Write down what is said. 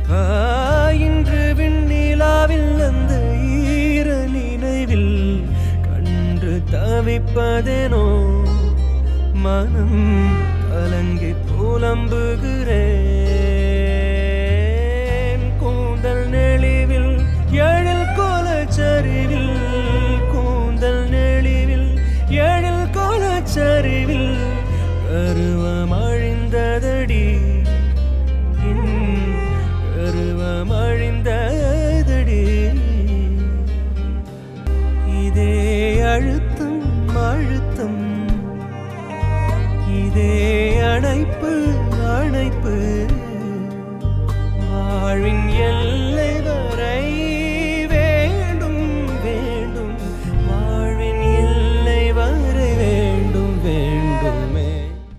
ஆ, இன்று விண்ணிலாவில் அந்த ஈர நினைவில் கண்டு தவிப்பதேனோ மனம் கலங்கி புலம்புகிறேன் கூந்தல் நெளிவில் எழில் கோலச்சரிவில் கூந்தல் நெளிவில் எழில் கோலச்சரிவில் கருவம் அழிந்ததடி என் கருவம் அழிந்ததடி இதே அழுத்தம் அழுத்தம் இதே அணைப்பு அணைப்பு